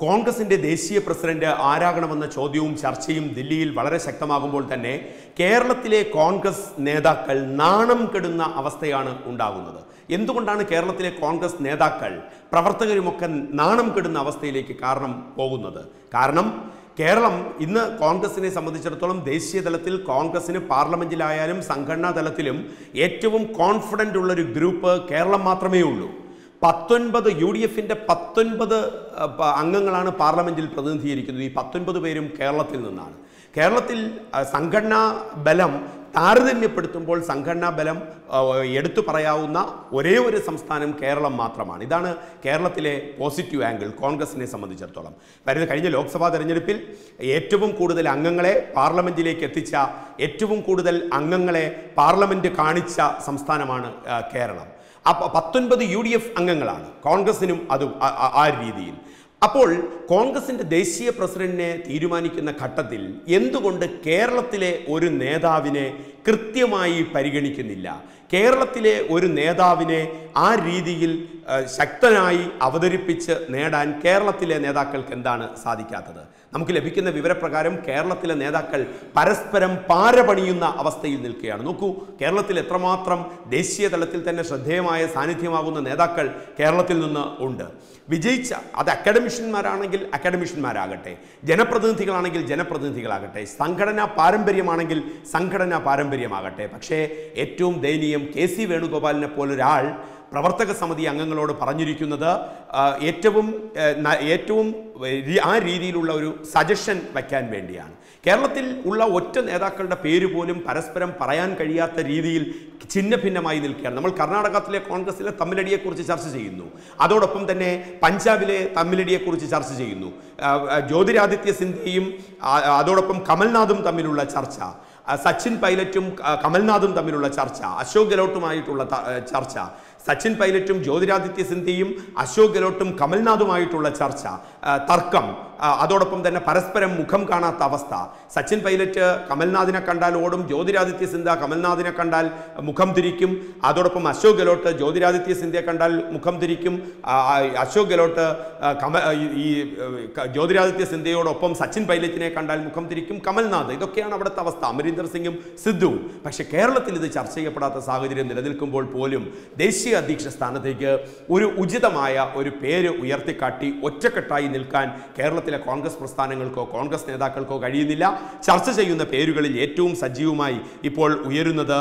കോൺഗ്രസിന്റെ ദേശീയ പ്രസിഡന്റ് ആരാകണമെന്ന ചോദ്യവും ചർച്ചയും ദില്ലിയിൽ വളരെ ശക്തമാകുമ്പോൾ തന്നെ കേരളത്തിലെ കോൺഗ്രസ് നേതാക്കൾ നാണം കെടുന്ന അവസ്ഥയാണ് ഉണ്ടാകുന്നത് എന്തുകൊണ്ടാണ് കേരളത്തിലെ കോൺഗ്രസ് നേതാക്കൾ പ്രവർത്തകരുമൊക്കെ നാണം കെടുന്ന അവസ്ഥയിലേക്ക് കാരണം പോകുന്നത് കാരണം കേരളം ഇന്ന് കോൺഗ്രസിനെ സംബന്ധിച്ചിടത്തോളം ദേശീയ തലത്തിൽ കോൺഗ്രസിന് പാർലമെന്റിലായാലും സംഘടനാ തലത്തിലും ഏറ്റവും കോൺഫിഡൻ്റ് ഉള്ള ഒരു ഗ്രൂപ്പ് കേരളം മാത്രമേ ഉള്ളൂ പത്തൊൻപത് യു ഡി എഫിൻ്റെ പത്തൊൻപത് അഹ്, പ- അംഗങ്ങളാണ് പാർലമെന്റിൽ പ്രതിനിധീകരിക്കുന്നത് ഈ പത്തൊൻപത് പേരും കേരളത്തിൽ നിന്നാണ് കേരളത്തിൽ അഹ്, സംഘടനാ ബലം താരതമ്യപ്പെടുത്തുമ്പോൾ സംഘടനാ ബലം അഹ്, എടുത്തു പറയാവുന്ന ഒരേ ഒരു സംസ്ഥാനം കേരളം മാത്രമാണ് ഇതാണ് കേരളത്തിലെ പോസിറ്റീവ് ആംഗിൾ കോൺഗ്രസിനെ സംബന്ധിച്ചിടത്തോളം വരുന്ന കഴിഞ്ഞ ലോക്സഭാ തെരഞ്ഞെടുപ്പിൽ ഏറ്റവും കൂടുതൽ അംഗങ്ങളെ പാർലമെന്റിലേക്ക് എത്തിച്ച ഏറ്റവും കൂടുതൽ അംഗങ്ങളെ പാർലമെന്റ് കാണിച്ച സംസ്ഥാനമാണ് അഹ്, കേരളം അപ്പോൾ പത്തൊൻപത് യു ഡി എഫ് അംഗങ്ങളാണ് കോൺഗ്രസിനും അത് ആ- ആ- ആ രീതിയിൽ അപ്പോൾ കോൺഗ്രസിന്റെ ദേശീയ പ്രസിഡന്റിനെ തീരുമാനിക്കുന്ന ഘട്ടത്തിൽ എന്തുകൊണ്ട് കേരളത്തിലെ ഒരു നേതാവിനെ കൃത്യമായി പരിഗണിക്കുന്നില്ല കേരളത്തിലെ ഒരു നേതാവിനെ ആ രീതിയിൽ ആ, ശക്തനായി അവതരിപ്പിച്ച് നേടാൻ കേരളത്തിലെ നേതാക്കൾക്ക് എന്താണ് സാധിക്കാത്തത് നമുക്ക് ലഭിക്കുന്ന വിവരപ്രകാരം കേരളത്തിലെ നേതാക്കൾ പരസ്പരം പാരപണിയുന്ന അവസ്ഥയിൽ നിൽക്കുകയാണ് നോക്കൂ കേരളത്തിൽ എത്രമാത്രം ദേശീയ തലത്തിൽ തന്നെ ശ്രദ്ധേയമായ സാന്നിധ്യമാകുന്ന നേതാക്കൾ കേരളത്തിൽ നിന്ന് ഉണ്ട് വിജയിച്ച അത് അക്കാഡമിഷ്യന്മാരാണെങ്കിൽ അക്കാഡമിഷ്യന്മാരാകട്ടെ ജനപ്രതിനിധികളാണെങ്കിൽ ജനപ്രതിനിധികളാകട്ടെ സംഘടനാ പാരമ്പര്യമാണെങ്കിൽ സംഘടനാ പാരമ്പര്യമാകട്ടെ പക്ഷേ ഏറ്റവും ദയനീയം കെ സി വേണുഗോപാലിനെ പോലൊരാൾ പ്രവർത്തക സമിതി അംഗങ്ങളോട് പറഞ്ഞിരിക്കുന്നത് ആ, ഏറ്റവും ഏ, ന- ഏറ്റവും രീ- ആ രീതിയിലുള്ള ഒരു സജഷൻ വയ്ക്കാൻ വേണ്ടിയാണ് കേരളത്തിൽ ഉള്ള ഒറ്റ നേതാക്കളുടെ പേര് പോലും പരസ്പരം പറയാൻ കഴിയാത്ത രീതിയിൽ ഛിന്ന ഭിന്നമായി നിൽക്കുകയാണ് നമ്മൾ കർണാടകത്തിലെ കോൺഗ്രസിലെ തമ്മിലടിയെക്കുറിച്ച് ചർച്ച ചെയ്യുന്നു അതോടൊപ്പം തന്നെ പഞ്ചാബിലെ തമ്മിലടിയെക്കുറിച്ച് ചർച്ച ചെയ്യുന്നു ആ, ആ, ജ്യോതിരാദിത്യ സിന്ധ്യയും ആ, അതോടൊപ്പം കമൽനാഥും തമ്മിലുള്ള ചർച്ച ആ, സച്ചിൻ പൈലറ്റും ആ, കമൽനാഥും തമ്മിലുള്ള ചർച്ച അശോക് ഗെലോട്ടുമായിട്ടുള്ള ത- ആ, ചർച്ച സച്ചിൻ പൈലറ്റും ജ്യോതിരാദിത്യ സിന്ധ്യയും അശോക് ഗെലോട്ടും കമൽനാഥുമായിട്ടുള്ള ചർച്ച ആ, തർക്കം ആ, അതോടൊപ്പം തന്നെ പരസ്പരം മുഖം കാണാത്ത അവസ്ഥ സച്ചിൻ പൈലറ്റ് കമൽനാഥിനെ കണ്ടാൽ ഓടും ജ്യോതിരാദിത്യ സിന്ധ്യ കമൽനാഥിനെ കണ്ടാൽ മുഖം തിരിക്കും അതോടൊപ്പം അശോക് ഗെലോട്ട് ജ്യോതിരാദിത്യ സിന്ധ്യയെ കണ്ടാൽ മുഖം തിരിക്കും ആ, ആ, അശോക് ഗെലോട്ട് ആ, കമ ആ, ഈ- ഈ ഏഹ്, ക- ജ്യോതിരാദിത്യ സിന്ധ്യയോടൊപ്പം സച്ചിൻ പൈലറ്റിനെ കണ്ടാൽ മുഖം തിരിക്കും കമൽനാഥ് ഇതൊക്കെയാണ് അവിടുത്തെ അവസ്ഥ അമരീന്ദർ സിംഗും സിദ്ധുവും പക്ഷേ കേരളത്തിൽ ഇത് ചർച്ച ചെയ്യപ്പെടാത്ത സാഹചര്യം നിലനിൽക്കുമ്പോൾ പോലും ദേശീയ അധ്യക്ഷ സ്ഥാനത്തേക്ക് ഒരു ഉചിതമായ ഒരു പേര് ഉയർത്തിക്കാട്ടി ഒറ്റക്കെട്ടായി നിൽക്കാൻ കേരളത്തിലെ കോൺഗ്രസ് പ്രസ്ഥാനങ്ങൾക്കോ കോൺഗ്രസ് നേതാക്കൾക്കോ കഴിയുന്നില്ല ചർച്ച ചെയ്യുന്ന പേരുകളിൽ ഏറ്റവും സജീവമായി ഇപ്പോൾ ഉയരുന്നത്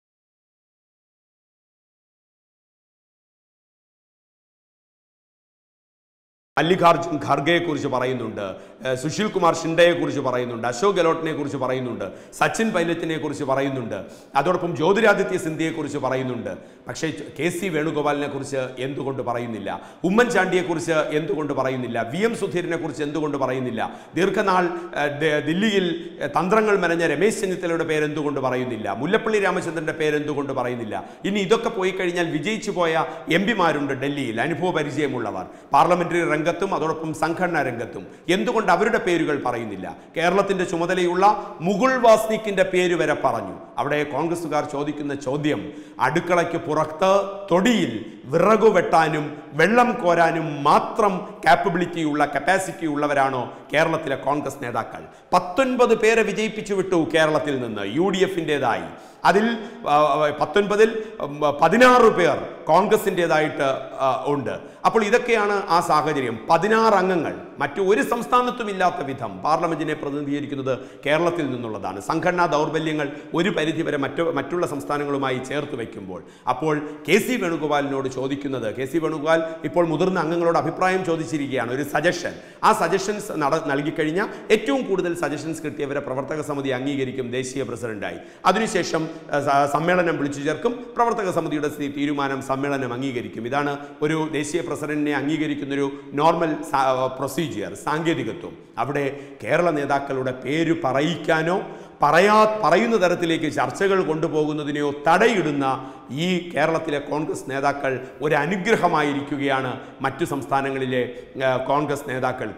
മല്ലികാർജുൻ ഖർഗയെ കുറിച്ച് പറയുന്നുണ്ട് ഏഹ് സുശീൽ കുമാർ ഷിൻഡയെ കുറിച്ച് പറയുന്നുണ്ട് അശോക് ഗെലോട്ടിനെ കുറിച്ച് പറയുന്നുണ്ട് സച്ചിൻ പൈലറ്റിനെ കുറിച്ച് പറയുന്നുണ്ട് അതോടൊപ്പം ജ്യോതിരാദിത്യ സിന്ധ്യയെ കുറിച്ച് പറയുന്നുണ്ട് പക്ഷേ കെ സി വേണുഗോപാലിനെ കുറിച്ച് എന്തുകൊണ്ട് പറയുന്നില്ല ഉമ്മൻചാണ്ടിയെ കുറിച്ച് എന്തുകൊണ്ട് പറയുന്നില്ല വി എം സുധീരനെ കുറിച്ച് എന്തുകൊണ്ട് പറയുന്നില്ല ദീർഘനാൾ ഏഹ്, ദ- ദില്ലിയിൽ ഏഹ്, തന്ത്രങ്ങൾ മെനഞ്ഞ രമേശ് ചെന്നിത്തലയുടെ പേര് എന്തുകൊണ്ട് പറയുന്നില്ല മുല്ലപ്പള്ളി രാമചന്ദ്രന്റെ പേര് എന്തുകൊണ്ട് പറയുന്നില്ല ഇനി ഇതൊക്കെ പോയി കഴിഞ്ഞാൽ വിജയിച്ചു പോയ എം പിമാരുണ്ട് ഡൽഹിയിൽ അനുഭവ പരിചയമുള്ളവർ പാർലമെന്ററി രംഗത്തും അതോടൊപ്പം സംഘടനാ രംഗത്തും എന്തുകൊണ്ട് അവരുടെ പേരുകൾ പറയുന്നില്ല കേരളത്തിന്റെ ചുമതലയുള്ള മുകുൾ വാസ്നിക്കിന്റെ പേര് വരെ പറഞ്ഞു അവിടെ കോൺഗ്രസുകാർ ചോദിക്കുന്ന ചോദ്യം അടുക്കളയ്ക്ക് പുറത്ത് തൊടിയിൽ വിറകു വെട്ടാനും വെള്ളം കോരാനും മാത്രം കാപ്പബിലിറ്റി ഉള്ള കപ്പാസിറ്റി ഉള്ളവരാണോ കേരളത്തിലെ കോൺഗ്രസ് നേതാക്കൾ പത്തൊൻപത് പേരെ വിജയിപ്പിച്ചു വിട്ടു കേരളത്തിൽ നിന്ന് യു ഡി എഫിൻ്റെതായി അതിൽ ആ, പത്തൊൻപതിൽ ഉം, പതിനാറ് പേർ കോൺഗ്രസിൻ്റെതായിട്ട് ആ, ഉണ്ട് അപ്പോൾ ഇതൊക്കെയാണ് ആ സാഹചര്യം പതിനാറ് അംഗങ്ങൾ മറ്റു ഒരു സംസ്ഥാനത്തും ഇല്ലാത്ത വിധം പാർലമെന്റിനെ പ്രതിനിധീകരിക്കുന്നത് കേരളത്തിൽ നിന്നുള്ളതാണ് സംഘടനാ ദൗർബല്യങ്ങൾ ഒരു പരിധിവരെ മറ്റു മറ്റുള്ള സംസ്ഥാനങ്ങളുമായി ചേർത്ത് വയ്ക്കുമ്പോൾ അപ്പോൾ കെ സി വേണുഗോപാലിനോട് ചോദിക്കുന്നത് കെ സി വേണുഗോപാൽ ഇപ്പോൾ മുതിർന്ന അംഗങ്ങളോട് അഭിപ്രായം ചോദിച്ചിരിക്കുകയാണ് ഒരു സജഷൻ ആ സജഷൻസ് നട നൽകിക്കഴിഞ്ഞാൽ ഏറ്റവും കൂടുതൽ സജഷൻസ് കിട്ടിയവരെ പ്രവർത്തക സമിതി അംഗീകരിക്കും ദേശീയ പ്രസിഡന്റായി അതിനുശേഷം ആ, സ- സമ്മേളനം വിളിച്ചു ചേർക്കും പ്രവർത്തക സമിതിയുടെ സ്ഥി- തീരുമാനം സമ്മേളനം അംഗീകരിക്കും ഇതാണ് ഒരു ദേശീയ പ്രസിഡന്റിനെ അംഗീകരിക്കുന്നൊരു നോർമൽ പ്രൊസീജിയർ സാങ്കേതികത്വം അവിടെ കേരള നേതാക്കളുടെ പേര് പറയിക്കാനോ പറയാ പറയുന്ന തരത്തിലേക്ക് ചർച്ചകൾ കൊണ്ടുപോകുന്നതിനെയോ തടയിടുന്ന ഈ കേരളത്തിലെ കോൺഗ്രസ് നേതാക്കൾ ഒരു അനുഗ്രഹമായിരിക്കുകയാണ് മറ്റു സംസ്ഥാനങ്ങളിലെ ആ, കോൺഗ്രസ് നേതാക്കൾക്ക്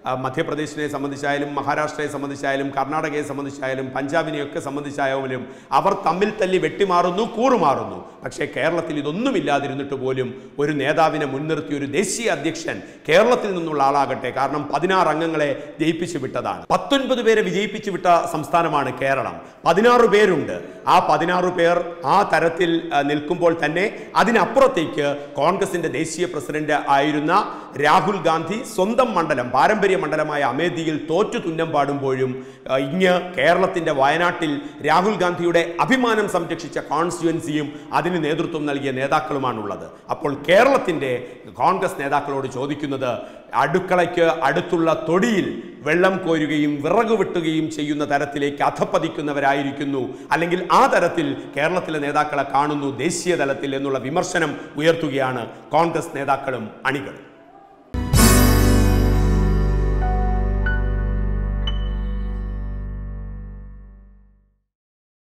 ആ, മധ്യപ്രദേശിനെ സംബന്ധിച്ചായാലും മഹാരാഷ്ട്രയെ സംബന്ധിച്ചായാലും കർണാടകയെ സംബന്ധിച്ചായാലും പഞ്ചാബിനെയൊക്കെ സംബന്ധിച്ചായാലും അവർ തമ്മിൽ തല്ലി വെട്ടിമാറുന്നു കൂറുമാറുന്നു പക്ഷേ കേരളത്തിൽ ഇതൊന്നുമില്ലാതിരുന്നിട്ട് പോലും ഒരു നേതാവിനെ മുൻനിർത്തി ഒരു ദേശീയ അധ്യക്ഷൻ കേരളത്തിൽ നിന്നുള്ള ആളാകട്ടെ കാരണം പതിനാറ് അംഗങ്ങളെ ജയിപ്പിച്ചു വിട്ടതാണ് പത്തൊൻപത് പേരെ വിജയിപ്പിച്ചു വിട്ട സംസ്ഥാനമാണ് കേരളം പതിനാറ് പേരുണ്ട് ആ പതിനാറ് പേർ ആ തരത്തിൽ ആ, നിൽക്കുമ്പോൾ തന്നെ അതിനപ്പുറത്തേക്ക് കോൺഗ്രസിന്റെ ദേശീയ പ്രസിഡന്റ് ആയിരുന്ന രാഹുൽ ഗാന്ധി സ്വന്തം മണ്ഡലം പാരമ്പര്യ മണ്ഡലമായ അമേഠിയിൽ തോറ്റു തുന്നം പാടുമ്പോഴും ആ, ഇങ്ങ് കേരളത്തിന്റെ വയനാട്ടിൽ രാഹുൽ ഗാന്ധിയുടെ അഭിമാനം സംരക്ഷിച്ച കോൺസ്റ്റിറ്റ്യുവൻസിയും അതിന് നേതൃത്വം നൽകിയ നേതാക്കളുമാണുള്ളത് അപ്പോൾ കേരളത്തിന്റെ കോൺഗ്രസ് നേതാക്കളോട് ചോദിക്കുന്നത് അടുക്കളയ്ക്ക് അടുത്തുള്ള തൊടിയിൽ വെള്ളം കോരുകയും വിറക് വെട്ടുകയും ചെയ്യുന്ന തരത്തിലേക്ക് അധപ്പതിക്കുന്നവരായിരിക്കുന്നു അല്ലെങ്കിൽ ആ തരത്തിൽ കേരളത്തിലെ നേതാക്കളെ കാണുന്നു ദേശീയ തലത്തിൽ എന്നുള്ള വിമർശനം ഉയർത്തുകയാണ് കോൺഗ്രസ് നേതാക്കളും അണികളും